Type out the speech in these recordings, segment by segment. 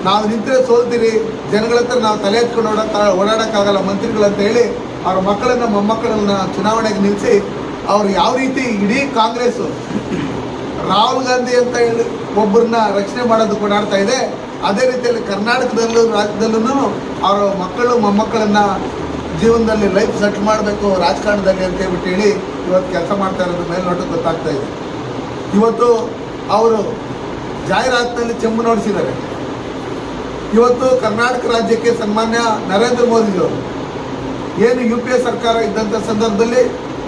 ನಾವು ನಿಂತರೆ ಸೋಲ್ತೀರಿ ಜನಗಳ ಹತ್ರ ನಾವು ತಲೆ ಎತ್ಕೊಂಡು ಓಡಾಕ ಓಡಾಡೋಕ್ಕಾಗಲ್ಲ ಮಂತ್ರಿಗಳಂತ ಹೇಳಿ ಅವ್ರ ಮಕ್ಕಳನ್ನ ಮೊಮ್ಮಕ್ಕಳನ್ನ ಚುನಾವಣೆಗೆ ನಿಲ್ಲಿಸಿ ಅವ್ರು ಯಾವ ರೀತಿ ಇಡೀ ಕಾಂಗ್ರೆಸ್ ರಾಹುಲ್ ಗಾಂಧಿ ಅಂತ ಹೇಳಿ ಒಬ್ಬರನ್ನ ರಕ್ಷಣೆ ಮಾಡೋದು ಓಡಾಡ್ತಾ ಇದೆ ಅದೇ ರೀತಿಯಲ್ಲಿ ಕರ್ನಾಟಕದಲ್ಲೂ ರಾಜ್ಯದಲ್ಲೂ ಅವರ ಮಕ್ಕಳು ಮೊಮ್ಮಕ್ಕಳನ್ನ ಜೀವನದಲ್ಲಿ ಲೈಫ್ ಸೆಟ್ಲ್ ಮಾಡಬೇಕು ರಾಜಕಾರಣದಲ್ಲಿ ಅಂತ ಹೇಳ್ಬಿಟ್ಟು ಹೇಳಿ ಇವತ್ತು ಕೆಲಸ ಮಾಡ್ತಾ ಇರೋದು ಮೇಲ್ನೋಟಕ್ಕೆ ಗೊತ್ತಾಗ್ತಾ ಇದೆ ಇವತ್ತು ಅವರು ಜಾಹೀರಾತಿನಲ್ಲಿ ಚೆಂಬು ನೋಡಿಸಿದ್ದಾರೆ ಇವತ್ತು ಕರ್ನಾಟಕ ರಾಜ್ಯಕ್ಕೆ ಸನ್ಮಾನ್ಯ ನರೇಂದ್ರ ಮೋದಿಜಿಯವರು ಏನು ಯು ಪಿ ಎ ಸರ್ಕಾರ ಇದ್ದಂಥ ಸಂದರ್ಭದಲ್ಲಿ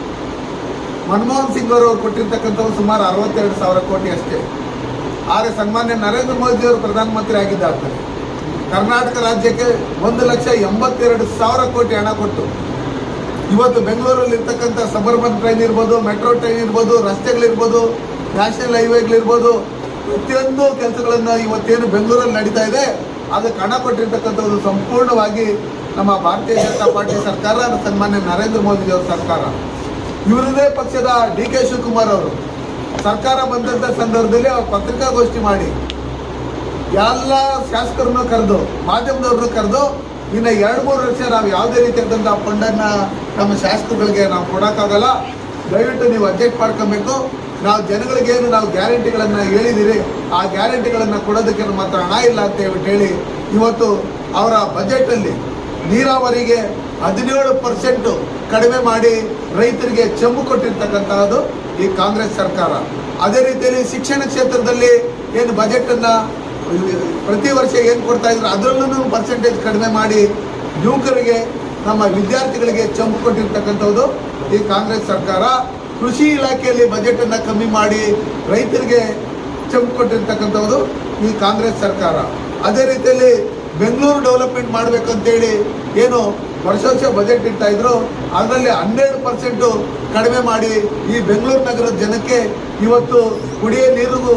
ಮನಮೋಹನ್ ಸಿಂಗ್ ಅವರು ಕೊಟ್ಟಿರ್ತಕ್ಕಂಥವು ಸುಮಾರು ಅರವತ್ತೆರಡು ಸಾವಿರ ಕೋಟಿ ಅಷ್ಟೇ ಆದರೆ ಸನ್ಮಾನ್ಯ ನರೇಂದ್ರ ಮೋದಿ ಅವರು ಪ್ರಧಾನಮಂತ್ರಿ ಆಗಿದ್ದಾರೆ ಕರ್ನಾಟಕ ರಾಜ್ಯಕ್ಕೆ ಒಂದು ಲಕ್ಷ ಎಂಬತ್ತೆರಡು ಸಾವಿರ ಕೋಟಿ ಹಣ ಕೊಟ್ಟು ಇವತ್ತು ಬೆಂಗಳೂರಲ್ಲಿ ಇರ್ತಕ್ಕಂಥ ಸಬರ್ಬನ್ ಟ್ರೈನ್ ಇರ್ಬೋದು ಮೆಟ್ರೋ ಟ್ರೈನ್ ಇರ್ಬೋದು ರಸ್ತೆಗಳಿರ್ಬೋದು ನ್ಯಾಷನಲ್ ಹೈವೇಗಳಿರ್ಬೋದು ಪ್ರತಿಯೊಂದು ಕೆಲಸಗಳನ್ನು ಇವತ್ತೇನು ಬೆಂಗಳೂರಲ್ಲಿ ನಡೀತಾ ಇದೆ ಅದಕ್ಕೆ ಹಣ ಕೊಟ್ಟಿರ್ತಕ್ಕಂಥದ್ದು ಸಂಪೂರ್ಣವಾಗಿ ನಮ್ಮ ಭಾರತೀಯ ಜನತಾ ಪಾರ್ಟಿ ಸರ್ಕಾರ ಸನ್ಮಾನ್ಯ ನರೇಂದ್ರ ಮೋದಿಜಿಯವರ ಸರ್ಕಾರ ಇವರದೇ ಪಕ್ಷದ ಡಿ ಕೆ ಶಿವಕುಮಾರ್ ಅವರು ಸರ್ಕಾರ ಬಂದಂಥ ಸಂದರ್ಭದಲ್ಲಿ ಅವ್ರು ಪತ್ರಿಕಾಗೋಷ್ಠಿ ಮಾಡಿ ಎಲ್ಲ ಶಾಸಕರನ್ನು ಕರೆದು ಮಾಧ್ಯಮದವ್ರನ್ನು ಕರೆದು ಇನ್ನು ಎರಡು ಮೂರು ವರ್ಷ ನಾವು ಯಾವುದೇ ರೀತಿಯಾದಂಥ ಫಂಡನ್ನು ನಮ್ಮ ಶಾಸಕರುಗಳಿಗೆ ನಾವು ಕೊಡೋಕ್ಕಾಗಲ್ಲ ದಯವಿಟ್ಟು ನೀವು ಅಡ್ಜಸ್ಟ್ ಮಾಡ್ಕೊಬೇಕು ನಾವು ಜನಗಳಿಗೇನು ನಾವು ಗ್ಯಾರಂಟಿಗಳನ್ನು ಹೇಳಿದ್ದೀರಿ ಆ ಗ್ಯಾರಂಟಿಗಳನ್ನು ಕೊಡೋದಕ್ಕೆ ನಮ್ಮ ಹತ್ರ ಹಣ ಇಲ್ಲ ಅಂತ ಹೇಳ್ಬಿಟ್ಟು ಹೇಳಿ ಇವತ್ತು ಅವರ ಬಜೆಟಲ್ಲಿ ನೀರಾವರಿಗೆ ಹದಿನೇಳು ಪರ್ಸೆಂಟು ಕಡಿಮೆ ಮಾಡಿ ರೈತರಿಗೆ ಚೆಂಬು ಕೊಟ್ಟಿರ್ತಕ್ಕಂತಹದ್ದು ಈ ಕಾಂಗ್ರೆಸ್ ಸರ್ಕಾರ ಅದೇ ರೀತಿಯಲ್ಲಿ ಶಿಕ್ಷಣ ಕ್ಷೇತ್ರದಲ್ಲಿ ಏನು ಬಜೆಟನ್ನು ಪ್ರತಿ ವರ್ಷ ಏನು ಕೊಡ್ತಾ ಇದ್ರು ಅದರಲ್ಲೂ ಪರ್ಸೆಂಟೇಜ್ ಕಡಿಮೆ ಮಾಡಿ ಯುವಕರಿಗೆ ನಮ್ಮ ವಿದ್ಯಾರ್ಥಿಗಳಿಗೆ ಚಂಪು ಕೊಟ್ಟಿರ್ತಕ್ಕಂಥದ್ದು ಈ ಕಾಂಗ್ರೆಸ್ ಸರ್ಕಾರ ಕೃಷಿ ಇಲಾಖೆಯಲ್ಲಿ ಬಜೆಟನ್ನು ಕಮ್ಮಿ ಮಾಡಿ ರೈತರಿಗೆ ಚಂಪು ಕೊಟ್ಟಿರ್ತಕ್ಕಂಥದ್ದು ಈ ಕಾಂಗ್ರೆಸ್ ಸರ್ಕಾರ ಅದೇ ರೀತಿಯಲ್ಲಿ ಬೆಂಗಳೂರು ಡೆವಲಪ್ಮೆಂಟ್ ಮಾಡಬೇಕಂತೇಳಿ ಏನು ವರ್ಷ ವರ್ಷ ಬಜೆಟ್ ಇಡ್ತಾ ಇದ್ರು ಅದರಲ್ಲಿ ಹನ್ನೆರಡು ಪರ್ಸೆಂಟು ಕಡಿಮೆ ಮಾಡಿ ಈ ಬೆಂಗಳೂರು ನಗರದ ಜನಕ್ಕೆ ಇವತ್ತು ಕುಡಿಯೋ ನೀರಿಗೂ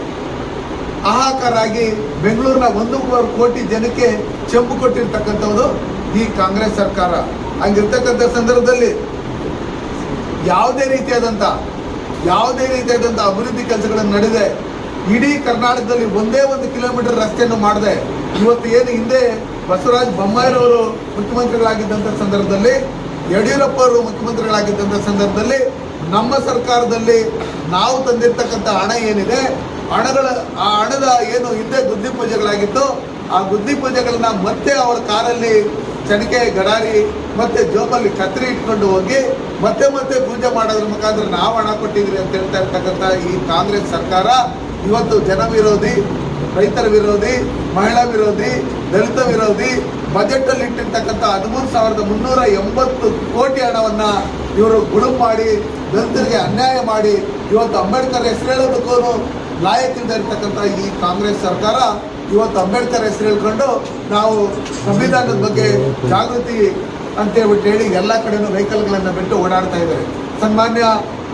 ಹಾಹಾಕಾರ ಆಗಿ ಬೆಂಗಳೂರಿನ ಒಂದೂವರೆ ಕೋಟಿ ಜನಕ್ಕೆ ಚೆಂಬು ಕೊಟ್ಟಿರ್ತಕ್ಕಂಥದ್ದು ಈ ಕಾಂಗ್ರೆಸ್ ಸರ್ಕಾರ ಹಂಗಿರ್ತಕ್ಕಂಥ ಸಂದರ್ಭದಲ್ಲಿ ಯಾವುದೇ ರೀತಿಯಾದಂಥ ಯಾವುದೇ ರೀತಿಯಾದಂಥ ಅಭಿವೃದ್ಧಿ ಕೆಲಸಗಳನ್ನು ನಡೆದೆ ಇಡೀ ಕರ್ನಾಟಕದಲ್ಲಿ ಒಂದೇ ಒಂದು ಕಿಲೋಮೀಟರ್ ರಸ್ತೆಯನ್ನು ಮಾಡಿದೆ ಇವತ್ತು ಏನು ಹಿಂದೆ ಬಸವರಾಜ ಬೊಮ್ಮಾಯಿರವರು ಮುಖ್ಯಮಂತ್ರಿಗಳಾಗಿದ್ದಂಥ ಸಂದರ್ಭದಲ್ಲಿ ಯಡಿಯೂರಪ್ಪ ಅವರು ಮುಖ್ಯಮಂತ್ರಿಗಳಾಗಿದ್ದಂಥ ಸಂದರ್ಭದಲ್ಲಿ ನಮ್ಮ ಸರ್ಕಾರದಲ್ಲಿ ನಾವು ತಂದಿರ್ತಕ್ಕಂಥ ಹಣ ಏನಿದೆ ಹಣಗಳ ಆ ಹಣದ ಏನು ಹಿಂದೆ ಗುದ್ದಿ ಪೂಜೆಗಳಾಗಿತ್ತು ಆ ಗುದ್ದಿ ಪೂಜೆಗಳನ್ನ ಮತ್ತೆ ಅವರ ಕಾರಲ್ಲಿ ಚಣಿಕೆ ಗಡಾರಿ ಮತ್ತೆ ಜೋಬಲ್ಲಿ ಕತ್ರಿ ಇಟ್ಕೊಂಡು ಹೋಗಿ ಮತ್ತೆ ಮತ್ತೆ ಪೂಜೆ ಮಾಡೋದ್ರ ಮುಖಾಂತರ ನಾವು ಹಣ ಕೊಟ್ಟಿದ್ರಿ ಅಂತ ಹೇಳ್ತಾ ಇರ್ತಕ್ಕಂಥ ಈ ಕಾಂಗ್ರೆಸ್ ಸರ್ಕಾರ ಇವತ್ತು ಜನ ವಿರೋಧಿ ರೈತರ ವಿರೋಧಿ ಮಹಿಳಾ ವಿರೋಧಿ ದಲಿತ ವಿರೋಧಿ ಬಜೆಟ್ ಅಲ್ಲಿ ಇಟ್ಟಿರ್ತಕ್ಕಂಥ ಹದಿಮೂರು ಸಾವಿರದ ಮುನ್ನೂರ ಎಂಬತ್ತು ಕೋಟಿ ಹಣವನ್ನ ಇವರು ಗುಳುಂ ಮಾಡಿ ದಲಿತರಿಗೆ ಅನ್ಯಾಯ ಮಾಡಿ ಇವತ್ತು ಅಂಬೇಡ್ಕರ್ ಹೆಸರು ಹೇಳೋದಕ್ಕೂ ಲಾಯಕ್ಕಿಂದ ಇರ್ತಕ್ಕಂಥ ಈ ಕಾಂಗ್ರೆಸ್ ಸರ್ಕಾರ ಇವತ್ತು ಅಂಬೇಡ್ಕರ್ ಹೆಸರು ಹೇಳ್ಕೊಂಡು ನಾವು ಸಂವಿಧಾನದ ಬಗ್ಗೆ ಜಾಗೃತಿ ಅಂತ ಹೇಳ್ಬಿಟ್ಟು ಹೇಳಿ ಎಲ್ಲ ಕಡೆನೂ ವೆಹಿಕಲ್ಗಳನ್ನು ಬಿಟ್ಟು ಓಡಾಡ್ತಾ ಇದ್ದಾರೆ ಸನ್ಮಾನ್ಯ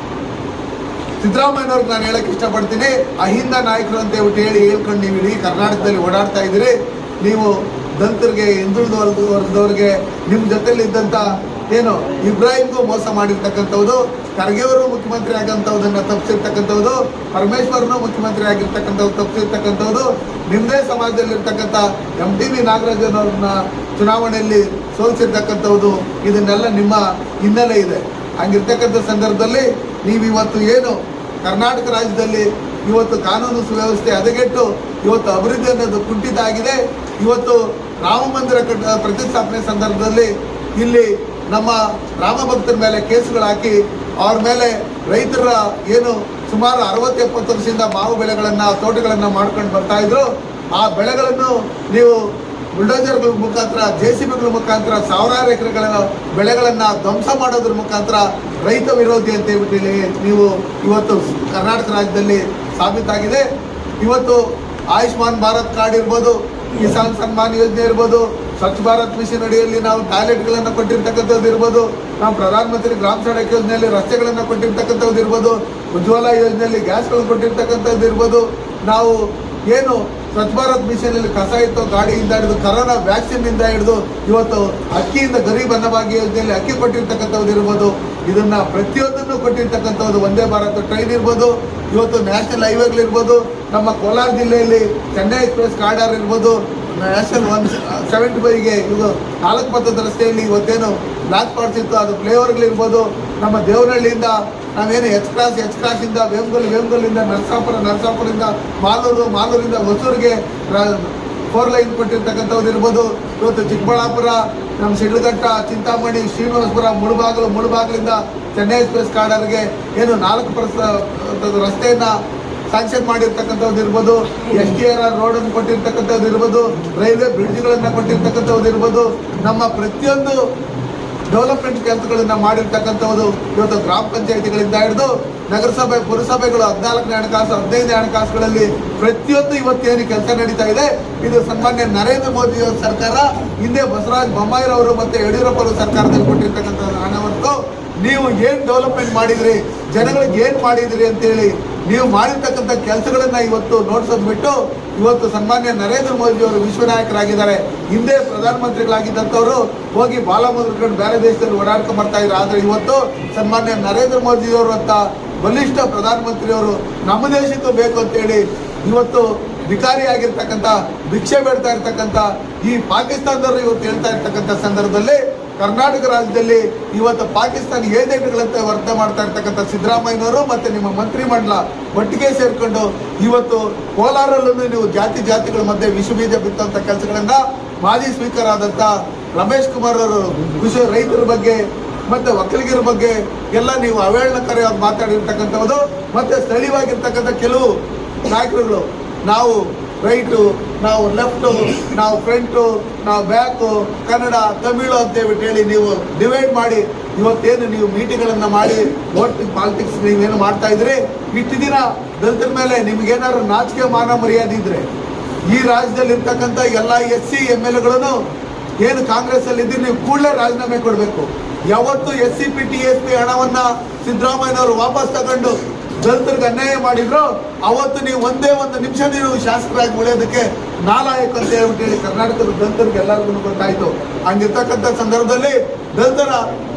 ಸಿದ್ದರಾಮಯ್ಯನವ್ರಿಗೆ ನಾನು ಹೇಳಕ್ ಇಷ್ಟಪಡ್ತೀನಿ ಅಹಿಂದ ನಾಯಕರು ಅಂತ ಹೇಳ್ಬಿಟ್ಟು ಹೇಳಿ ಹೇಳ್ಕೊಂಡು ನೀವು ಇಡೀ ಕರ್ನಾಟಕದಲ್ಲಿ ಓಡಾಡ್ತಾ ಇದ್ದೀರಿ ನೀವು ದಲಿತರಿಗೆ ಹಿಂದುಳಿದ ವರ್ಗ ವರ್ಗದವ್ರಿಗೆ ನಿಮ್ಮ ಜೊತೆಲಿ ಇದ್ದಂಥ ಏನು ಇಬ್ರಾಹಿಂಗೂ ಮೋಸ ಮಾಡಿರ್ತಕ್ಕಂಥದ್ದು ಖರ್ಗೆ ಅವರು ಮುಖ್ಯಮಂತ್ರಿ ಆಗಂಥದ್ದನ್ನ ತಪ್ಪಿಸಿರ್ತಕ್ಕಂಥದ್ದು ಪರಮೇಶ್ವರನು ಮುಖ್ಯಮಂತ್ರಿ ಆಗಿರ್ತಕ್ಕಂಥದ್ದು ತಪ್ಪಿಸಿರ್ತಕ್ಕಂಥದ್ದು ನಿಮ್ಮದೇ ಸಮಾಜದಲ್ಲಿರ್ತಕ್ಕಂಥ ಎಂ ಟಿ ವಿ ನಾಗರಾಜನವ್ರನ್ನ ಚುನಾವಣೆಯಲ್ಲಿ ಸೋಲಿಸಿರ್ತಕ್ಕಂಥದ್ದು ಇದನ್ನೆಲ್ಲ ನಿಮ್ಮ ಹಿನ್ನೆಲೆ ಇದೆ ಹಂಗಿರ್ತಕ್ಕಂಥ ಸಂದರ್ಭದಲ್ಲಿ ನೀವು ಇವತ್ತು ಏನು ಕರ್ನಾಟಕ ರಾಜ್ಯದಲ್ಲಿ ಇವತ್ತು ಕಾನೂನು ಸುವ್ಯವಸ್ಥೆ ಹದಗೆಟ್ಟು ಇವತ್ತು ಅಭಿವೃದ್ಧಿ ಅನ್ನೋದು ಕುಂಠಿತ ಆಗಿದೆ ಇವತ್ತು ರಾಮ ಮಂದಿರ ಕಟ್ಟ ಪ್ರತಿಷ್ಠಾಪನೆ ಸಂದರ್ಭದಲ್ಲಿ ಇಲ್ಲಿ ನಮ್ಮ ರಾಮ ಭಕ್ತರ ಮೇಲೆ ಕೇಸುಗಳು ಹಾಕಿ ಅವ್ರ ಮೇಲೆ ರೈತರ ಏನು ಸುಮಾರು ಅರವತ್ತು ಎಪ್ಪತ್ತು ವರ್ಷದಿಂದ ಮಾವು ಬೆಳೆಗಳನ್ನು ತೋಟಗಳನ್ನು ಮಾಡ್ಕೊಂಡು ಬರ್ತಾ ಇದ್ರು ಆ ಬೆಳೆಗಳನ್ನು ನೀವು ಬುಲ್ಡೋಜರ್ಗಳ ಮುಖಾಂತರ ಜೆ ಸಿ ಬಿಗಳ ಮುಖಾಂತರ ಸಾವಿರಾರು ಎಕರೆಗಳ ಬೆಳೆಗಳನ್ನು ಧ್ವಂಸ ಮಾಡೋದ್ರ ಮುಖಾಂತರ ರೈತ ವಿರೋಧಿ ಅಂತ ಹೇಳ್ಬಿಟ್ಟು ಇಲ್ಲಿ ನೀವು ಇವತ್ತು ಕರ್ನಾಟಕ ರಾಜ್ಯದಲ್ಲಿ ಸಾಬೀತಾಗಿದೆ ಇವತ್ತು ಆಯುಷ್ಮಾನ್ ಭಾರತ್ ಕಾರ್ಡ್ ಇರ್ಬೋದು ಕಿಸಾನ್ ಸನ್ಮಾನ್ ಯೋಜನೆ ಇರ್ಬೋದು ಸ್ವಚ್ಛ ಭಾರತ್ ಮಿಷನ್ ಅಡಿಯಲ್ಲಿ ನಾವು ಟಾಯ್ಲೆಟ್ಗಳನ್ನು ಕೊಟ್ಟಿರ್ತಕ್ಕಂಥದ್ದು ಇರ್ಬೋದು ನಾವು ಪ್ರಧಾನಮಂತ್ರಿ ಗ್ರಾಮ ಸಡಕ್ ಯೋಜನೆಯಲ್ಲಿ ರಸ್ತೆಗಳನ್ನು ಕೊಟ್ಟಿರ್ತಕ್ಕಂಥದ್ದು ಇರ್ಬೋದು ಉಜ್ವಲ ಯೋಜನೆಯಲ್ಲಿ ಗ್ಯಾಸ್ಗಳನ್ನು ಕೊಟ್ಟಿರ್ತಕ್ಕಂಥದ್ದು ಇರ್ಬೋದು ನಾವು ಏನು ಸ್ವಚ್ಛ ಭಾರತ್ ಮಿಷನಲ್ಲಿ ಕಸ ಇತ್ತು ಗಾಡಿಯಿಂದ ಹಿಡಿದು ಕರೋನಾ ವ್ಯಾಕ್ಸಿನ್ ಇಂದ ಹಿಡಿದು ಇವತ್ತು ಅಕ್ಕಿಯಿಂದ ಗರೀಬ್ ಅನ್ನಭಾಗ್ಯ ಯೋಜನೆಯಲ್ಲಿ ಅಕ್ಕಿ ಕೊಟ್ಟಿರ್ತಕ್ಕಂಥದ್ದು ಇರ್ಬೋದು ಇದನ್ನ ಪ್ರತಿಯೊಂದನ್ನು ಕೊಟ್ಟಿರ್ತಕ್ಕಂಥದ್ದು ಒಂದೇ ಭಾರತ್ ಟ್ರೈನ್ ಇರ್ಬೋದು ಇವತ್ತು ನ್ಯಾಷನಲ್ ಹೈವೇಗಳಿರ್ಬೋದು ನಮ್ಮ ಕೋಲಾರ ಜಿಲ್ಲೆಯಲ್ಲಿ ಚೆನ್ನೈ ಎಕ್ಸ್ಪ್ರೆಸ್ ಕಾರಿಡಾರ್ ಇರ್ಬೋದು ನ್ಯಾಷನಲ್ ಒನ್ ಸೆವೆಂಟಿ ಫೈವ್ಗೆ ಇದು ನಾಲ್ಕು ಪಥದ ರಸ್ತೆಯಲ್ಲಿ ಇವತ್ತೇನು ಬ್ಲಾಕ್ ಸ್ಪಾಟ್ಸ್ ಇತ್ತು ಅದು ಫ್ಲೇವರ್ಗಳಿರ್ಬೋದು ನಮ್ಮ ದೇವನಹಳ್ಳಿಯಿಂದ ನಾವೇನು ಎಚ್ ಕ್ರಾಸ್ ಎಚ್ ಕ್ರಾಸಿಂದ ವೇಮಗಲ್ ವೇಮಗಲ್ಲಿಂದ ನರಸಾಪುರ ನರಸಾಪುರದಿಂದ ಮಾಲೂರು ಮಾಲೂರಿಂದ ಹೊಸೂರಿಗೆ ಫೋರ್ ಲೈನ್ ಕೊಟ್ಟಿರ್ತಕ್ಕಂಥದ್ದು ಇರ್ಬೋದು ಇವತ್ತು ಚಿಕ್ಕಬಳ್ಳಾಪುರ ನಮ್ಮ ಶಿಡ್ಲಘಟ್ಟ ಚಿಂತಾಮಣಿ ಶ್ರೀನಿವಾಸಪುರ ಮುಳುಬಾಗಿಲು ಮುಳುಬಾಗಿಲಿಂದ ಚೆನ್ನೈ ಎಕ್ಸ್ಪ್ರೆಸ್ ಕಾರ್ಡರ್ಗೆ ಏನು ನಾಲ್ಕು ಪರ್ಸ ರಸ್ತೆಯನ್ನು ಸ್ಯಾಂಕ್ಷನ್ ಮಾಡಿರ್ತಕ್ಕಂಥದ್ದು ಇರ್ಬೋದು S T R R road ಅನ್ನು ಕೊಟ್ಟಿರ್ತಕ್ಕಂಥದ್ದು ಇರ್ಬೋದು ರೈಲ್ವೆ ಬ್ರಿಡ್ಜ್ಗಳನ್ನ ಕೊಟ್ಟಿರ್ತಕ್ಕಂಥದ್ದು ಇರ್ಬೋದು ನಮ್ಮ ಪ್ರತಿಯೊಂದು ಡೆವಲಪ್ಮೆಂಟ್ ಕೆಲಸಗಳನ್ನ ಮಾಡಿರ್ತಕ್ಕಂಥದ್ದು ಇವತ್ತು ಗ್ರಾಮ ಪಂಚಾಯತಿಗಳಿಂದ ಹಿಡಿದು ನಗರಸಭೆ ಪುರಸಭೆಗಳು ಹದಿನಾಲ್ಕನೇ ಹಣಕಾಸು ಹದಿನೈದನೇ ಹಣಕಾಸುಗಳಲ್ಲಿ ಪ್ರತಿಯೊಂದು ಇವತ್ತೇನು ಕೆಲಸ ನಡೀತಾ ಇದೆ ಇದು ಸನ್ಮಾನ್ಯ ನರೇಂದ್ರ ಮೋದಿ ಅವರ ಸರ್ಕಾರ ಹಿಂದೆ ಬಸವರಾಜ ಬೊಮ್ಮಾಯಿರವರು ಮತ್ತೆ ಯಡಿಯೂರಪ್ಪ ಅವರು ಸರ್ಕಾರದಲ್ಲಿ ಕೊಟ್ಟಿರ್ತಕ್ಕಂಥ ಹಣವನ್ನು ನೀವು ಏನ್ ಡೆವಲಪ್ಮೆಂಟ್ ಮಾಡಿದ್ರಿ ಜನಗಳಿಗೆ ಏನ್ ಮಾಡಿದ್ರಿ ಅಂತೇಳಿ ನೀವು ಮಾಡಿರ್ತಕ್ಕಂಥ ಕೆಲಸಗಳನ್ನ ಇವತ್ತು ನೋಡ್ಸೋದ್ ಬಿಟ್ಟು ಇವತ್ತು ಸನ್ಮಾನ್ಯ ನರೇಂದ್ರ ಮೋದಿ ಅವರು ವಿಶ್ವ ನಾಯಕರಾಗಿದ್ದಾರೆ ಹಿಂದೆ ಪ್ರಧಾನಮಂತ್ರಿಗಳಾಗಿದ್ದಂಥವ್ರು ಹೋಗಿ ಬಾಲ ಮುದ್ರಕೊಂಡು ಬೇರೆ ದೇಶದಲ್ಲಿ ಓಡಾಡ್ಕೊಂಡ್ ಬರ್ತಾ ಇದ್ರು ಆದ್ರೆ ಇವತ್ತು ಸನ್ಮಾನ್ಯ ನರೇಂದ್ರ ಮೋದಿ ಅವರು ಅಂತ ಬಲಿಷ್ಠ ಪ್ರಧಾನಮಂತ್ರಿಯವರು ನಮ್ಮ ದೇಶಕ್ಕೂ ಬೇಕು ಅಂತೇಳಿ ಇವತ್ತು ಭಿಕಾರಿಯಾಗಿರ್ತಕ್ಕಂಥ ಭಿಕ್ಷೆ ಬೇಡ್ತಾ ಇರ್ತಕ್ಕಂಥ ಈ ಪಾಕಿಸ್ತಾನದವರು ಇವತ್ತು ಹೇಳ್ತಾ ಇರ್ತಕ್ಕಂಥ ಸಂದರ್ಭದಲ್ಲಿ ಕರ್ನಾಟಕ ರಾಜ್ಯದಲ್ಲಿ ಇವತ್ತು ಪಾಕಿಸ್ತಾನ ಏಜೆಂಟ್ಗಳಂತೆ ವರ್ತನೆ ಮಾಡ್ತಾ ಇರ್ತಕ್ಕಂಥ ಸಿದ್ದರಾಮಯ್ಯನವರು ಮತ್ತೆ ನಿಮ್ಮ ಮಂತ್ರಿಮಂಡಲ ಒಟ್ಟಿಗೆ ಸೇರ್ಕೊಂಡು ಇವತ್ತು ಕೋಲಾರಲ್ಲೂ ನೀವು ಜಾತಿ ಜಾತಿಗಳ ಮಧ್ಯೆ ವಿಷಬೀಜ ಬಿತ್ತಂತ ಕೆಲಸಗಳನ್ನ ಮಾಜಿ ಸ್ಪೀಕರ್ ಆದಂತ ರಮೇಶ್ ಕುಮಾರ್ ಅವರು ಕೃಷಿ ರೈತರ ಬಗ್ಗೆ ಮತ್ತೆ ಒಕ್ಕಲಿಗರ ಬಗ್ಗೆ ಎಲ್ಲ ನೀವು ಅವಹೇಳನಕಾರಿಯಾಗಿ ಮಾತಾಡಿರ್ತಕ್ಕಂಥದ್ದು ಮತ್ತೆ ಸ್ಥಳೀಯವಾಗಿರ್ತಕ್ಕಂಥ ಕೆಲವು ನಾಯಕರುಗಳು ನಾವು ರೈಟು ನಾವು ಲೆಫ್ಟು ನಾವು ಫ್ರಂಟು ನಾವು ಬ್ಯಾಕು ಕನ್ನಡ ತಮಿಳು ಅಂತ ಹೇಳ್ಬಿಟ್ಟು ಹೇಳಿ ನೀವು ಡಿವೈಡ್ ಮಾಡಿ ಇವತ್ತೇನು ನೀವು ಮೀಟಿಂಗ್ಗಳನ್ನ ಮಾಡಿ ವೋಟ್ ಪಾಲಿಟಿಕ್ಸ್ ನೀವೇನು ಮಾಡ್ತಾ ಇದ್ರಿ ಇಷ್ಟು ದಿನ ದಲಿತರ ಮೇಲೆ ನಿಮ್ಗೇನಾದ್ರು ನಾಚಿಕೆ ಮಾನ ಮರ್ಯಾದೆ ಇದ್ರೆ ಈ ರಾಜ್ಯದಲ್ಲಿ ಇರ್ತಕ್ಕಂಥ ಎಲ್ಲ ಎಸ್ ಸಿ ಎಮ್ ಎಲ್ ಎಗಳನ್ನು ಏನು ಕಾಂಗ್ರೆಸ್ ಅಲ್ಲಿ ಇದ್ದೀರಿ ನೀವು ಕೂಡಲೇ ರಾಜೀನಾಮೆ ಕೊಡಬೇಕು ಯಾವತ್ತು S C P T S P ಹಣವನ್ನ ಸಿದ್ದರಾಮಯ್ಯನವರು ವಾಪಸ್ ತಗೊಂಡು ದಲಿತರಿಗೆ ಅನ್ಯಾಯ ಮಾಡಿದ್ರು ಅವತ್ತು ನೀವು ಒಂದೇ ಒಂದು ನಿಮಿಷ ನೀವು ಶಾಸಕರಾಗಿ ಉಳಿಯೋದಕ್ಕೆ ನಾಲಾಯಕ್ ಅಂತ ಹೇಳ್ಬಿಟ್ಟು ಹೇಳಿ ಕರ್ನಾಟಕದ ದಲಿತರಿಗೆ ಎಲ್ಲರಿಗೂ ಗೊತ್ತಾಯ್ತು ಹಂಗಿರ್ತಕ್ಕಂಥ ಸಂದರ್ಭದಲ್ಲಿ ದಲಿತರ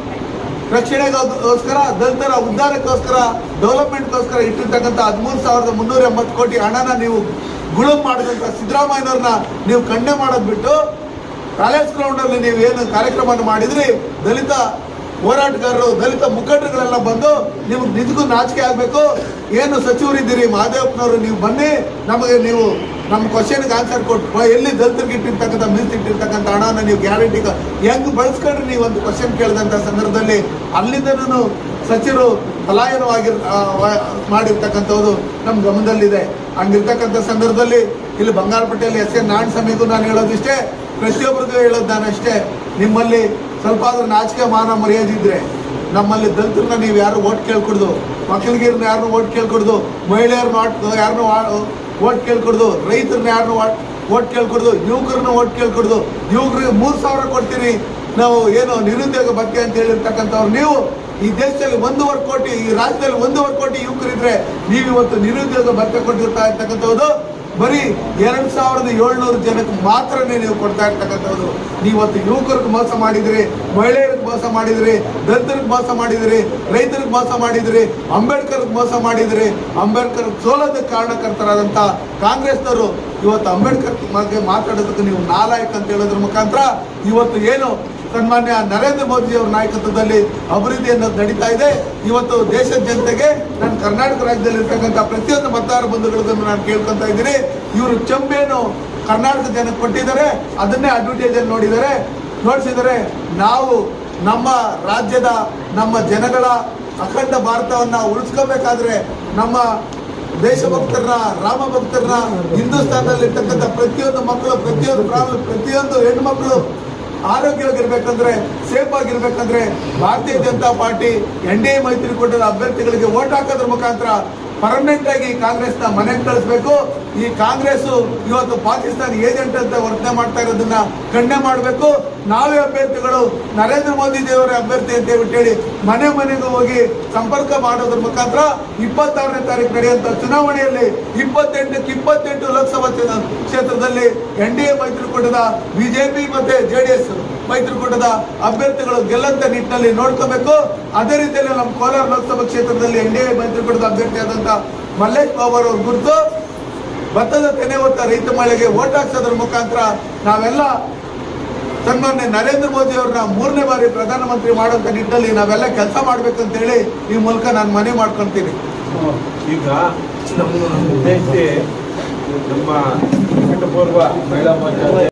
ರಕ್ಷಣೆಗೋಸ್ಕರ ದಲಿತರ ಉದ್ಧಾರಕ್ಕೋಸ್ಕರ ಡೆವಲಪ್ಮೆಂಟ್ಗೋಸ್ಕರ ಇಟ್ಟಿರ್ತಕ್ಕಂಥ ಹದಿಮೂರು ಸಾವಿರದ ಮುನ್ನೂರ ಎಂಬತ್ತು ಕೋಟಿ ಹಣನ ನೀವು ಗುಳುಂ ಮಾಡಿದಂಥ ಸಿದ್ದರಾಮಯ್ಯನವ್ರನ್ನ ನೀವು ಖಂಡನೆ ಮಾಡೋದು ಬಿಟ್ಟು ಪ್ಯಾಲೇಸ್ ಗ್ರೌಂಡಲ್ಲಿ ನೀವು ಏನು ಕಾರ್ಯಕ್ರಮವನ್ನು ಮಾಡಿದ್ರಿ ದಲಿತ ಹೋರಾಟಗಾರರು ದಲಿತ ಮುಖಂಡರುಗಳೆಲ್ಲ ಬಂದು ನಿಮ್ಗೆ ನಿಜಕ್ಕೂ ನಾಚಿಕೆ ಆಗಬೇಕು ಏನು ಸಚಿವರಿದ್ದೀರಿ ಮಹಾದೇವಪ್ಪನವರು ನೀವು ಬನ್ನಿ ನಮಗೆ ನೀವು ನಮ್ಮ ಕ್ವಶನ್ಗೆ ಆನ್ಸರ್ ಕೊಟ್ಟು ಎಲ್ಲಿ ದಲಿತರಿಗೆ ಇಟ್ಟಿರ್ತಕ್ಕಂಥ ಮೀಸಲಿಟ್ಟಿರ್ತಕ್ಕಂಥ ಹಣನ ನೀವು ಗ್ಯಾರಂಟಿ ಹೆಂಗ್ ಬಳಸ್ಕೊಂಡ್ರೆ ನೀವು ಒಂದು ಕ್ವಶನ್ ಕೇಳಿದಂಥ ಸಂದರ್ಭದಲ್ಲಿ ಅಲ್ಲಿಂದನೂ ಸಚಿವರು ಪಲಾಯನವಾಗಿರ್ ಆ, ವ- ಮಾಡಿರ್ತಕ್ಕಂಥದ್ದು ನಮ್ಮ ಗಮನದಲ್ಲಿದೆ ಹಂಗಿರ್ತಕ್ಕಂಥ ಸಂದರ್ಭದಲ್ಲಿ ಇಲ್ಲಿ ಬಂಗಾರಪೇಟೆಯಲ್ಲಿ ಎಸ್ ಎನ್ ನಾರಾಯಣ ಸ್ವಾಮಿಗೂ ನಾನು ಹೇಳೋದಿಷ್ಟೇ ಪ್ರತಿಯೊಬ್ಬರಿಗೂ ಹೇಳೋದು ನಾನು ಅಷ್ಟೇ ನಿಮ್ಮಲ್ಲಿ ಸ್ವಲ್ಪ ಆದ್ರೂ ನಾಚಿಕೆ ಮಾನ ಮರ್ಯಾದೆ ಇದ್ರೆ ನಮ್ಮಲ್ಲಿ ದಲಿತರನ್ನ ನೀವು ಯಾರು ಓಟ್ ಕೇಳ್ಕೊಡ್ದು ಮಕ್ಕಳಿಗಿರ್ನ ಯಾರನ್ನೂ ಓಟ್ ಕೇಳ್ಕೊಡ್ದು ಮಹಿಳೆಯರನ್ನ ಓಟ್ ಯಾರನ್ನೂ ಓಟ್ ಕೇಳ್ಕೊಡ್ದು ರೈತರನ್ನ ಯಾರನ್ನೂ ಓಟ್ ಕೇಳ್ಕೊಡ್ದು ಯುವಕರನ್ನ ಓಟ್ ಕೇಳ್ಕೊಡ್ದು ಯುವಕರಿಗೆ ಮೂರು ಸಾವಿರ ಕೊಡ್ತೀರಿ ನಾವು ಏನು ನಿರುದ್ಯೋಗ ಬಗ್ಗೆ ಅಂತ ಹೇಳಿರ್ತಕ್ಕಂಥವ್ರು ನೀವು ಈ ದೇಶದಲ್ಲಿ ಒಂದೂವರೆ ಕೋಟಿ ಈ ರಾಜ್ಯದಲ್ಲಿ ಒಂದೂವರೆ ಕೋಟಿ ಯುವಕರಿದ್ರೆ ನೀವು ಇವತ್ತು ನಿರುದ್ಯೋಗ ಭತ್ಯೆ ಕೊಟ್ಟಿರ್ತಾ ಇರ್ತಕ್ಕಂಥದ್ದು ಬರೀ ಎರಡ್ ಸಾವಿರದ ಏಳ್ನೂರು ಜನಕ್ಕೆ ಮಾತ್ರನೇ ನೀವು ಕೊಡ್ತಾ ಇರ್ತಕ್ಕಂಥದ್ದು ನೀವು ಇವತ್ತು ಯುವಕರಿಗೆ ಮೋಸ ಮಾಡಿದ್ರಿ ಮಹಿಳೆಯರಿಗೆ ಮೋಸ ಮಾಡಿದ್ರಿ ದಲಿತರಿಗೆ ಮೋಸ ಮಾಡಿದ್ರಿ ರೈತರಿಗೆ ಮೋಸ ಮಾಡಿದ್ರಿ ಅಂಬೇಡ್ಕರ್ಗೆ ಮೋಸ ಮಾಡಿದ್ರಿ ಅಂಬೇಡ್ಕರ್ ಸೋಲೋದಕ್ಕೆ ಕಾರಣಕರ್ತರಾದಂಥ ಕಾಂಗ್ರೆಸ್ನವರು ಇವತ್ತು ಅಂಬೇಡ್ಕರ್ ಬಗ್ಗೆ ಮಾತಾಡೋದಕ್ಕೆ ನೀವು ನಾಲಾಯಕ್ ಅಂತ ಹೇಳೋದ್ರ ಮುಖಾಂತರ ಇವತ್ತು ಏನು ಸನ್ಮಾನ್ಯ ನರೇಂದ್ರ ಮೋದಿ ಅವರ ನಾಯಕತ್ವದಲ್ಲಿ ಅಭಿವೃದ್ಧಿ ಅನ್ನೋದು ನಡೀತಾ ಇದೆ ಇವತ್ತು ದೇಶದ ಜನತೆಗೆ ನಾನು ಕರ್ನಾಟಕ ರಾಜ್ಯದಲ್ಲಿ ಇರ್ತಕ್ಕಂಥ ಪ್ರತಿಯೊಂದು ಮತದಾರ ಬಂಧುಗಳಿಗೂ ನಾನು ಕೇಳ್ಕೊಂತ ಇದ್ದೀನಿ ಇವರು ಚಂಬೇನು ಕರ್ನಾಟಕ ಜನಕ್ಕೆ ಕೊಟ್ಟಿದ್ದಾರೆ ಅದನ್ನೇ ಅಡ್ವರ್ಟೈಸ್ ಅಲ್ಲಿ ನೋಡಿದ್ದಾರೆ ನೋಡಿಸಿದರೆ ನಾವು ನಮ್ಮ ರಾಜ್ಯದ ನಮ್ಮ ಜನಗಳ ಅಖಂಡ ಭಾರತವನ್ನ ಉಳಿಸ್ಕೋಬೇಕಾದ್ರೆ ನಮ್ಮ ದೇಶಭಕ್ತರನ್ನ ರಾಮ ಭಕ್ತರನ್ನ ಹಿಂದೂಸ್ತಾನದಲ್ಲಿ ಇರ್ತಕ್ಕಂಥ ಪ್ರತಿಯೊಂದು ಮಕ್ಕಳು ಪ್ರತಿಯೊಂದು ಪ್ರಾಬ್ಲಮ್ ಪ್ರತಿಯೊಂದು ಹೆಣ್ಮಕ್ಳು ಆರೋಗ್ಯವಾಗಿರ್ಬೇಕಂದ್ರೆ ಸೇಫ್ ಆಗಿರ್ಬೇಕಂದ್ರೆ Bharatiya Janata party N D A ಮೈತ್ರಿಕೂಟದ ಅಭ್ಯರ್ಥಿಗಳಿಗೆ ವೋಟ್ ಹಾಕೋದ್ರ ಮುಖಾಂತರ ಪರ್ಮನೆಂಟ್ ಆಗಿ ಕಾಂಗ್ರೆಸ್ನ ಮನೆಗೆ ಕಳಿಸ್ಬೇಕು ಈ ಕಾಂಗ್ರೆಸ್ ಇವತ್ತು ಪಾಕಿಸ್ತಾನ ಏಜೆಂಟ್ ಅಂತ ವರ್ತನೆ ಮಾಡ್ತಾ ಇರೋದನ್ನ ಖಂಡನೆ ಮಾಡಬೇಕು ನಾವೇ ಅಭ್ಯರ್ಥಿಗಳು ನರೇಂದ್ರ ಮೋದಿ ದೇವರ ಅಭ್ಯರ್ಥಿ ಅಂತ ಹೇಳ್ಬಿಟ್ಟು ಹೇಳಿ ಮನೆ ಮನೆಗೂ ಹೋಗಿ ಸಂಪರ್ಕ ಮಾಡೋದ್ರ ಮುಖಾಂತರ ಇಪ್ಪತ್ತಾರನೇ ತಾರೀಕು ನಡೆಯುವಂತ ಚುನಾವಣೆಯಲ್ಲಿ ಇಪ್ಪತ್ತೆಂಟಕ್ಕೆ ಇಪ್ಪತ್ತೆಂಟು ಲೋಕಸಭಾ ಚುನಾ- ಕ್ಷೇತ್ರದಲ್ಲಿ ಎನ್ ಡಿ ಎ ಮೈತ್ರಿಕೂಟದ ಬಿಜೆಪಿ ಮತ್ತೆ ಜೆಡಿಎಸ್ ಮೈತ್ರಿಕೂಟದ ಅಭ್ಯರ್ಥಿಗಳು ಗೆಲ್ಲಂತ ನಿಟ್ಟಿನಲ್ಲಿ ನೋಡ್ಕೋಬೇಕು ಅದೇ ರೀತಿಯಲ್ಲಿ ನಮ್ಮ ಕೋಲಾರ ಲೋಕಸಭಾ ಕ್ಷೇತ್ರದಲ್ಲಿ ಎನ್ ಡಿ ಎ ಮೈತ್ರಿಕೂಟದ ಅಭ್ಯರ್ಥಿ ಆದಂತ ಮಲ್ಲೇಶ್ ಬಾಬು ಅವ್ರ ಕುರಿತು ಭತ್ತದ ತೆನೆ ಹೊತ್ತ ರೈತ ಮಳೆಗೆ ಓಟ್ ಹಾಕ್ಸೋದ್ರ ಮುಖಾಂತರ ನಾವೆಲ್ಲ ಸನ್ಮಾನ್ಯ ನರೇಂದ್ರ ಮೋದಿ ಅವ್ರನ್ನ ಮೂರನೇ ಬಾರಿ ಪ್ರಧಾನಮಂತ್ರಿ ಮಾಡೋಂಥ ನಿಟ್ಟಿನಲ್ಲಿ ನಾವೆಲ್ಲ ಕೆಲಸ ಮಾಡ್ಬೇಕಂತೇಳಿ ಈ ಮೂಲಕ ನಾನು ಮನವಿ ಮಾಡ್ಕೊಳ್ತೀನಿ ಈಗ ನಮ್ಮ ಉದ್ದೇಶ ನಮ್ಮ ನಿಕಟಪೂರ್ವ ಮಹಿಳಾ ಮೋರ್ಚಾ